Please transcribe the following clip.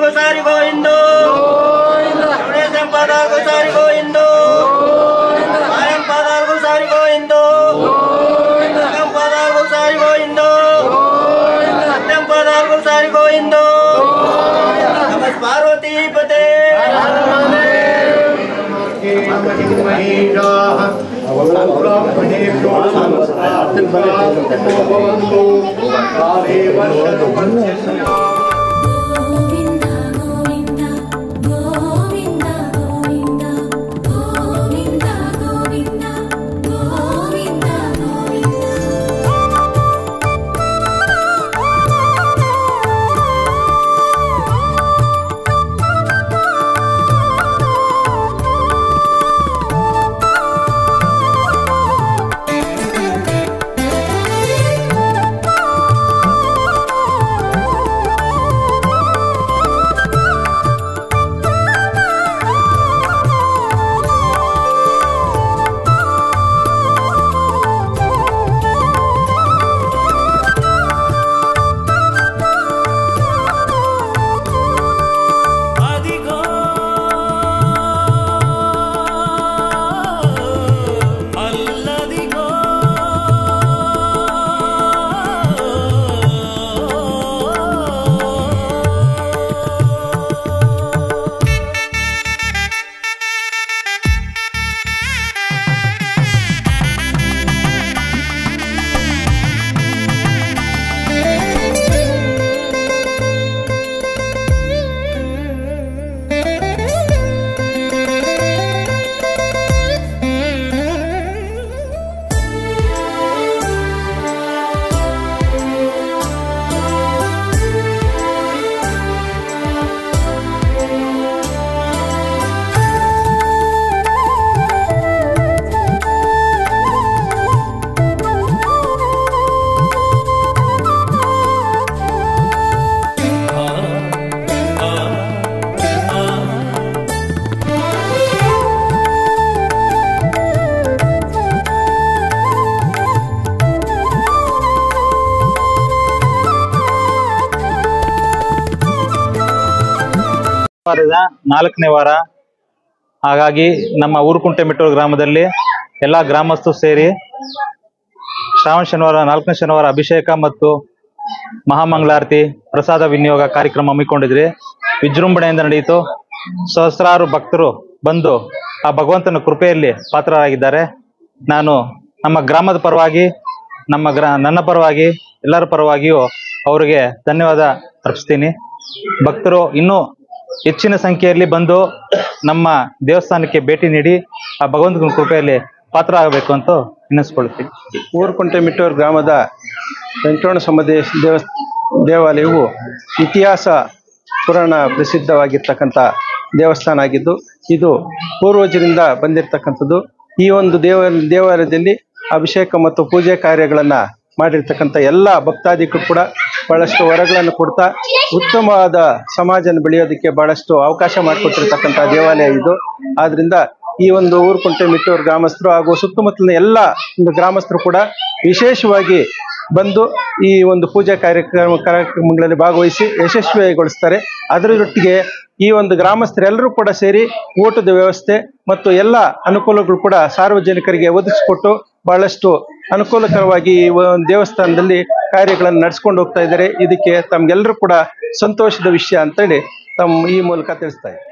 गोसारी गोविंदो गणेशं पादाल गोसारी गोविंदो मायं पादाल गोसारी गोविंदो गंगं पादाल गोसारी गोविंदो सत्यं पादाल गोसारी गोविंदो नमः पार्वती पते ಗೋವಿಂದ ಗೋವಿಂದ ಗೋವಿಂದ ಗೋವಿಂದ ಗೋವಿಂದ ಗೋವಿಂದ ಗೋವಿಂದ అదిగో అల్లదిగో ವಾರದ ನಾಲ್ಕನೇ ವಾರ ಹಾಗಾಗಿ ನಮ್ಮ ಊರುಕುಂಟೆ ಮೆಟ್ಟೂರು ಗ್ರಾಮದಲ್ಲಿ ಎಲ್ಲ ಗ್ರಾಮಸ್ಥರು ಸೇರಿ ಶ್ರಾವಣ ಶನಿವಾರ ನಾಲ್ಕನೇ ಶನಿವಾರ ಅಭಿಷೇಕ ಮತ್ತು ಮಹಾಮಂಗಳಾರತಿ ಪ್ರಸಾದ ವಿನಿಯೋಗ ಕಾರ್ಯಕ್ರಮ ಹಮ್ಮಿಕೊಂಡಿದ್ರಿ ವಿಜೃಂಭಣೆಯಿಂದ ನಡೆಯಿತು ಸಹಸ್ರಾರು ಭಕ್ತರು ಬಂದು ಆ ಭಗವಂತನ ಕೃಪೆಯಲ್ಲಿ ಪಾತ್ರರಾಗಿದ್ದಾರೆ ನಾನು ನಮ್ಮ ಗ್ರಾಮದ ಪರವಾಗಿ ನಮ್ಮ ಗ್ರಾ ನನ್ನ ಪರವಾಗಿ ಎಲ್ಲರ ಪರವಾಗಿಯೂ ಅವರಿಗೆ ಧನ್ಯವಾದ ಅರ್ಪಿಸ್ತೀನಿ ಭಕ್ತರು ಇನ್ನೂ ಹೆಚ್ಚಿನ ಸಂಖ್ಯೆಯಲ್ಲಿ ಬಂದು ನಮ್ಮ ದೇವಸ್ಥಾನಕ್ಕೆ ಭೇಟಿ ನೀಡಿ ಆ ಭಗವಂತನ ಕೃಪೆಯಲ್ಲಿ ಪಾತ್ರ ಆಗಬೇಕು ಅಂತ ಎನ್ನಿಸ್ಕೊಳ್ತೀನಿ ಊರುಕುಂಟೆ ಮಿಟ್ಟೂರು ಗ್ರಾಮದ ವೆಂಕಟರಮಣ ಸಮದೇಶ ದೇವ ದೇವಾಲಯವು ಇತಿಹಾಸ ಪುರಾಣ ಪ್ರಸಿದ್ಧವಾಗಿರ್ತಕ್ಕಂಥ ದೇವಸ್ಥಾನ ಆಗಿದ್ದು ಇದು ಪೂರ್ವಜರಿಂದ ಬಂದಿರತಕ್ಕಂಥದ್ದು ಈ ಒಂದು ದೇವ ದೇವಾಲಯದಲ್ಲಿ ಅಭಿಷೇಕ ಮತ್ತು ಪೂಜೆ ಕಾರ್ಯಗಳನ್ನು ಮಾಡಿರ್ತಕ್ಕಂಥ ಎಲ್ಲ ಭಕ್ತಾದಿಗಳು ಕೂಡ ಬಹಳಷ್ಟು ವರಗಳನ್ನು ಕೊಡ್ತಾ ಉತ್ತಮವಾದ ಸಮಾಜನ ಬೆಳೆಯೋದಕ್ಕೆ ಬಹಳಷ್ಟು ಅವಕಾಶ ಮಾಡಿಕೊಟ್ಟಿರ್ತಕ್ಕಂಥ ದೇವಾಲಯ ಇದು ಆದ್ರಿಂದ ಈ ಒಂದು ಊರುಕುಂಟೆ ಮಿಟ್ಟೂರು ಗ್ರಾಮಸ್ಥರು ಹಾಗೂ ಸುತ್ತಮುತ್ತಲಿನ ಎಲ್ಲ ಒಂದು ಗ್ರಾಮಸ್ಥರು ಕೂಡ ವಿಶೇಷವಾಗಿ ಬಂದು ಈ ಒಂದು ಪೂಜಾ ಕಾರ್ಯಕ್ರಮ ಕಾರ್ಯಕ್ರಮಗಳಲ್ಲಿ ಭಾಗವಹಿಸಿ ಯಶಸ್ವಿಗೊಳಿಸ್ತಾರೆ ಅದರೊಟ್ಟಿಗೆ ಈ ಒಂದು ಗ್ರಾಮಸ್ಥರೆಲ್ಲರೂ ಕೂಡ ಸೇರಿ ಊಟದ ವ್ಯವಸ್ಥೆ ಮತ್ತು ಎಲ್ಲ ಅನುಕೂಲಗಳು ಕೂಡ ಸಾರ್ವಜನಿಕರಿಗೆ ಒದಗಿಸಿಕೊಟ್ಟು ಬಹಳಷ್ಟು ಅನುಕೂಲಕರವಾಗಿ ಈ ಒಂದು ದೇವಸ್ಥಾನದಲ್ಲಿ ಕಾರ್ಯಗಳನ್ನು ನಡೆಸ್ಕೊಂಡು ಹೋಗ್ತಾ ಇದ್ದಾರೆ ಇದಕ್ಕೆ ತಮ್ಗೆಲ್ಲರೂ ಕೂಡ ಸಂತೋಷದ ವಿಷಯ ಅಂತೇಳಿ ತಮ್ಮ ಈ ಮೂಲಕ ತಿಳಿಸ್ತಾ ಇದ್ದಾರೆ